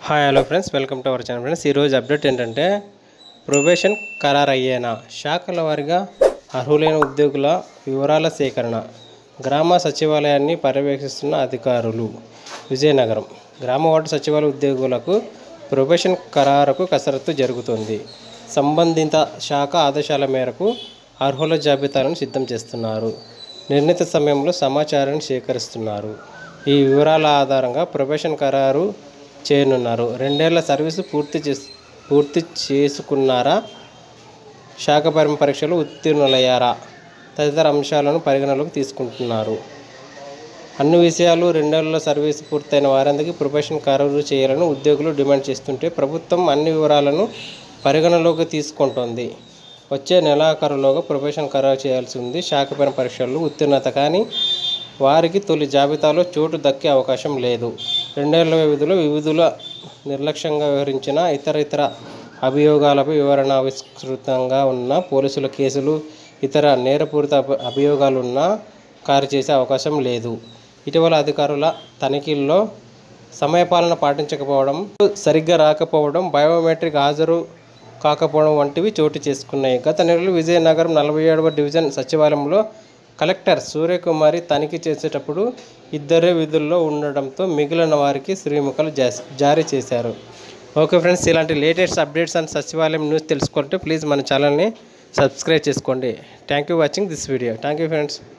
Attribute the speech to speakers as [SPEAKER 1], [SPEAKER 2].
[SPEAKER 1] hi hello friends welcome to our channel friends ఈరోజు update ఏంటంటే probation ఖరారయ్యేనా శాఖల వారీగా అర్హులైన ఉద్యోగుల వివరాల సేకరణ గ్రామ సచివాలయాన్ని పర్యవేక్షిస్తున్న అధికారులు విజయనగరం గ్రామ వార్డు సచివాలయ ఉద్యోగులకు ప్రొబేషన్ ఖరారుకు కసరత్తు జరుగుతుంది సంబంధిత శాఖ ఆదేశాల మేరకు అర్హుల జాబితాలను సిద్ధం చేస్తున్నారు నిర్ణీత సమయంలో సమాచారాన్ని సేకరిస్తున్నారు ఈ వివరాల ఆధారంగా ప్రొబేషన్ ఖరారు చేయనున్నారు రెండేళ్ల సర్వీసు పూర్తి చేసి పూర్తి చేసుకున్నారా శాఖపరమ పరీక్షలు ఉత్తీర్ణులయ్యారా తదితర అంశాలను పరిగణలోకి తీసుకుంటున్నారు అన్ని విషయాలు రెండేళ్ల సర్వీస్ పూర్తయిన వారందరికీ ప్రొఫెషన్ ఖరారు చేయాలని ఉద్యోగులు డిమాండ్ చేస్తుంటే ప్రభుత్వం అన్ని వివరాలను పరిగణలోకి తీసుకుంటోంది వచ్చే నెలాఖరులోగా ప్రొఫెషన్ ఖరారు చేయాల్సి ఉంది శాఖపైన పరీక్షల్లో ఉత్తీర్ణత కానీ వారికి తొలి జాబితాలో చోటు దక్కే అవకాశం లేదు రెండేళ్ల వ్యవధిలో వివిధుల నిర్లక్ష్యంగా వ్యవహరించిన ఇతర ఇతర అభియోగాలపై వివరణ విస్తృతంగా ఉన్న పోలీసుల కేసులు ఇతర నేరపూరిత అభి- అభియోగాలున్నా ఖారు చేసే అవకాశం లేదు ఇటీవల అధికారుల తనిఖీల్లో సమయపాలన పాటించకపోవడం సరిగ్గా రాకపోవడం బయోమెట్రిక్ హాజరు కాకపోవడం వంటివి చోటు చేసుకున్నాయి గత నెలలో విజయనగరం నలభై ఏడవ డివిజన్ సచివాలయంలో కలెక్టర్ సూర్యకుమారి తనిఖీ చేసేటప్పుడు ఇద్దరే విధుల్లో ఉండడంతో మిగిలిన వారికి శ్రీముఖలు జా- జారీ చేశారు ఓకే ఫ్రెండ్స్ ఇలాంటి లేటెస్ట్ అప్డేట్స్ అండ్ సచివాలయం న్యూస్ తెలుసుకుంటే ప్లీజ్ మన ఛానల్ని సబ్స్క్రైబ్ చేసుకోండి thank you watching this video thank you friends